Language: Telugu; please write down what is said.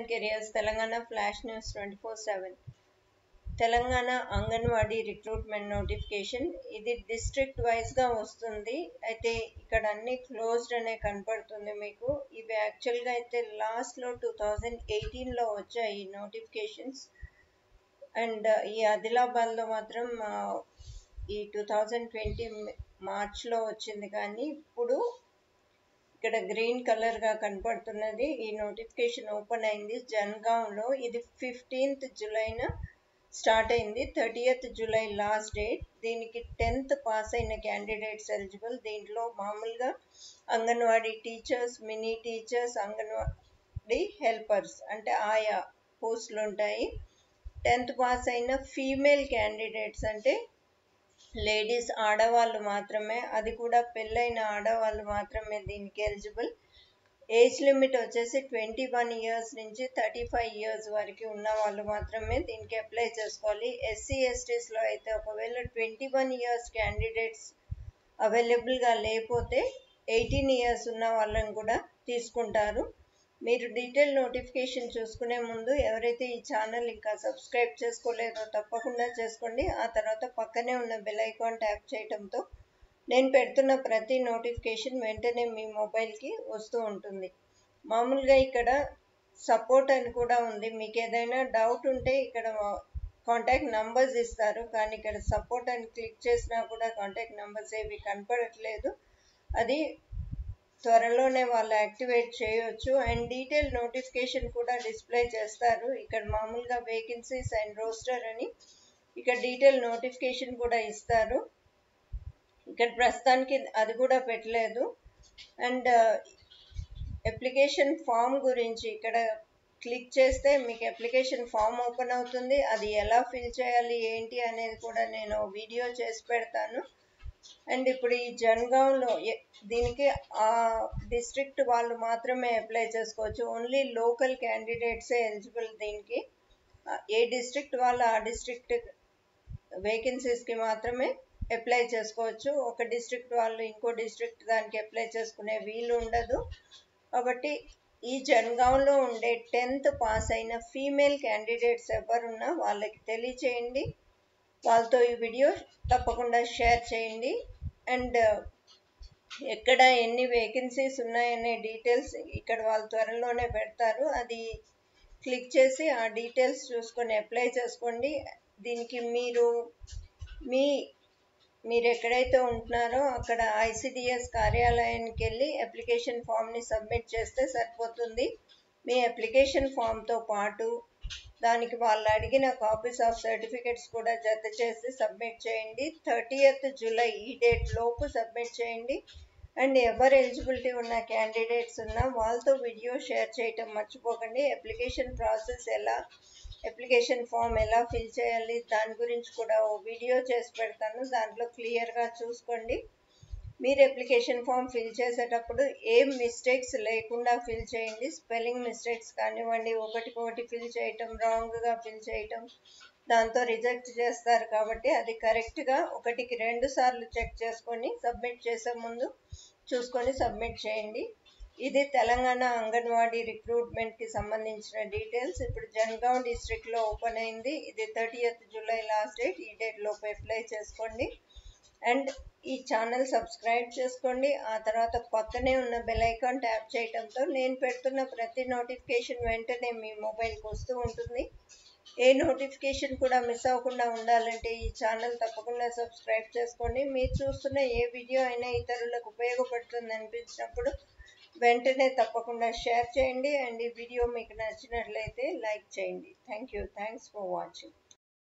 and careers Telangana flash news twenty four seven Telangana anganwadi recruitment notification ఇది డిస్ట్రిక్ట్ వైజ్గా వస్తుంది అయితే ఇక్కడ అన్ని క్లోజ్డ్ అనే కనపడుతుంది మీకు ఇవి యాక్చువల్గా అయితే లాస్ట్లో టూ థౌజండ్ ఎయిటీన్లో వచ్చాయి ఈ నోటిఫికేషన్స్ అండ్ ఈ ఆదిలాబాద్లో మాత్రం ఆ, ఈ టూ థౌజండ్ ట్వంటీ మార్చ్లో వచ్చింది కానీ ఇప్పుడు ఇక్కడ గ్రీన్ కలర్ గా కనపడుతున్నది ఈ నోటిఫికేషన్ ఓపెన్ అయింది జన్గాంలో ఇది ఫిఫ్టీన్త్ జూలైన స్టార్ట్ అయింది థర్టీయత్ జూలై లాస్ట్ డేట్ దీనికి టెన్త్ పాస్ అయిన క్యాండిడేట్స్ ఎలిజిబుల్ దీంట్లో మామూలుగా anganwadi teachers mini teachers anganwadi helpers అంటే ఆయా పోస్టులు ఉంటాయి టెన్త్ పాస్ అయిన ఫీమేల్ క్యాండిడేట్స్ అంటే లేడీస్ ఆడవాళ్ళు మాత్రమే అది కూడా పెళ్ళైన ఆడవాళ్ళు మాత్రమే దీనికి ఎలిజిబుల్ ఏజ్ లిమిట్ వచ్చేసి ట్వంటీ వన్ ఇయర్స్ నుంచి థర్టీ ఫైవ్ ఇయర్స్ వరకు ఉన్న వాళ్ళు మాత్రమే దీనికి అప్లై చేసుకోవాలి ఎస్సీ ఎస్టీస్లో అయితే ఒకవేళ ట్వంటీ వన్ ఇయర్స్ క్యాండిడేట్స్ అవైలబుల్గా లేకపోతే ఎయిటీన్ ఇయర్స్ ఉన్న వాళ్ళని కూడా తీసుకుంటారు మీరు డీటెయిల్ నోటిఫికేషన్ చూసుకునే ముందు ఎవరైతే ఈ ఛానల్ ఇంకా సబ్స్క్రైబ్ చేసుకోలేదో తప్పకుండా చేసుకోండి ఆ తర్వాత పక్కనే ఉన్న బెల్ ఐకాన్ ట్యాప్ చేయడంతో నేను పెడుతున్న ప్రతి నోటిఫికేషన్ వెంటనే మీ మొబైల్కి వస్తూ ఉంటుంది మామూలుగా ఇక్కడ సపోర్ట్ అని కూడా ఉంది మీకు ఏదైనా డౌట్ ఉంటే ఇక్కడ కాంటాక్ట్ నంబర్స్ ఇస్తారు కానీ ఇక్కడ సపోర్ట్ అని క్లిక్ చేసినా కూడా కాంటాక్ట్ నంబర్స్ ఏవి కనపడట్లేదు అది త్వరలోనే వాళ్ళు యాక్టివేట్ చేయొచ్చు అండ్ డీటెయిల్ నోటిఫికేషన్ కూడా డిస్ప్లే చేస్తారు ఇక్కడ మామూలుగా వేకెన్సీస్ అండ్ రోస్టర్ అని ఇక్కడ డీటెయిల్ నోటిఫికేషన్ కూడా ఇస్తారు ఇక్కడ ప్రస్తుతానికి అది కూడా పెట్టలేదు అండ్ అప్లికేషన్ ఫామ్ గురించి ఇక్కడ క్లిక్ చేస్తే మీకు అప్లికేషన్ ఫామ్ ఓపెన్ అవుతుంది అది ఎలా ఫిల్ చేయాలి ఏంటి అనేది కూడా నేను వీడియో చేసి పెడతాను అండ్ ఇప్పుడు ఈ జన్గాంలో ఎ- దీనికి ఆ డిస్ట్రిక్ట్ వాళ్ళు మాత్రమే అప్లై చేసుకోవచ్చు ఓన్లీ లోకల్ క్యాండిడేట్సే ఎలిజిబుల్ దీనికి ఆ, ఏ డిస్ట్రిక్ట్ వాళ్ళు ఆ డిస్ట్రిక్ట్ వేకెన్సీస్కి మాత్రమే అప్లై చేసుకోవచ్చు ఒక డిస్ట్రిక్ట్ వాళ్ళు ఇంకో డిస్ట్రిక్ట్ దానికి అప్లై చేసుకునే వీలు ఉండదు కాబట్టి ఈ జన్గాంలో ఉండే టెన్త్ పాస్ అయిన ఫీమేల్ క్యాండిడేట్స్ ఎవరున్నా వాళ్ళకి తెలియచేయండి వాళ్ళతో ఈ వీడియో తప్పకుండా షేర్ చేయండి అండ్ ఎక్కడ ఎన్ని వేకెన్సీస్ ఉన్నాయనే డీటెయిల్స్ ఇక్కడ వాళ్ళు త్వరలోనే పెడతారు అది క్లిక్ చేసి ఆ డీటెయిల్స్ చూసుకొని అప్లై చేసుకోండి దీనికి మీరు మీ మీరు ఎక్కడైతే ఉంటున్నారో అక్కడ ఐసిడిఎస్ కార్యాలయానికి వెళ్ళి అప్లికేషన్ ఫామ్ని సబ్మిట్ చేస్తే సరిపోతుంది మీ అప్లికేషన్ ఫామ్తో పాటు దానికి వాళ్ళు అడిగిన కాపీస్ ఆఫ్ సర్టిఫికెట్స్ కూడా జత చేసి సబ్మిట్ చేయండి థర్టీయత్ జూలై ఈ డేట్ లోపు సబ్మిట్ చేయండి అండ్ ఎవరు ఎలిజిబిలిటీ ఉన్న క్యాండిడేట్స్ ఉన్నా వాళ్ళతో వీడియో షేర్ చేయటం మర్చిపోకండి అప్లికేషన్ ప్రాసెస్ ఎలా అప్లికేషన్ ఫామ్ ఎలా ఫిల్ చేయాలి దాని గురించి కూడా ఓ వీడియో చేసి పెడతాను దాంట్లో క్లియర్గా చూసుకోండి మీరు అప్లికేషన్ ఫామ్ ఫిల్ చేసేటప్పుడు ఏం మిస్టేక్స్ లేకుండా ఫిల్ చేయండి స్పెల్లింగ్ మిస్టేక్స్ కానివ్వండి ఒకటికొకటి ఫిల్ చేయటం రాంగ్గా ఫిల్ చేయటం దాంతో రిజెక్ట్ చేస్తారు కాబట్టి అది కరెక్ట్గా ఒకటికి రెండు సార్లు చెక్ చేసుకొని సబ్మిట్ చేసే ముందు చూసుకొని సబ్మిట్ చేయండి ఇది తెలంగాణ అంగన్వాడీ రిక్రూట్మెంట్కి సంబంధించిన డీటెయిల్స్ ఇప్పుడు జన్గాం డిస్ట్రిక్ట్లో ఓపెన్ అయింది ఇది థర్టీయత్ జూలై లాస్ట్ డేట్ ఈ డేట్ లోపు అప్లై చేసుకోండి అండ్ ఈ ఛానల్ సబ్స్క్రైబ్ చేసుకోండి ఆ తర్వాత పక్కనే ఉన్న బెల్ ఐకాన్ ట్యాప్ చేయడంతో నేను పెడుతున్న ప్రతి నోటిఫికేషన్ వెంటనే మీ మొబైల్కి వస్తూ ఉంటుంది ఏ నోటిఫికేషన్ కూడా మిస్ అవ్వకుండా ఉండాలంటే ఈ ఛానల్ తప్పకుండా సబ్స్క్రైబ్ చేసుకోండి మీరు చూస్తున్న ఏ వీడియో అయినా ఇతరులకు ఉపయోగపడుతుంది అనిపించినప్పుడు వెంటనే తప్పకుండా షేర్ చేయండి అండ్ ఈ వీడియో మీకు నచ్చినట్లయితే లైక్ చేయండి thank you thanks for watching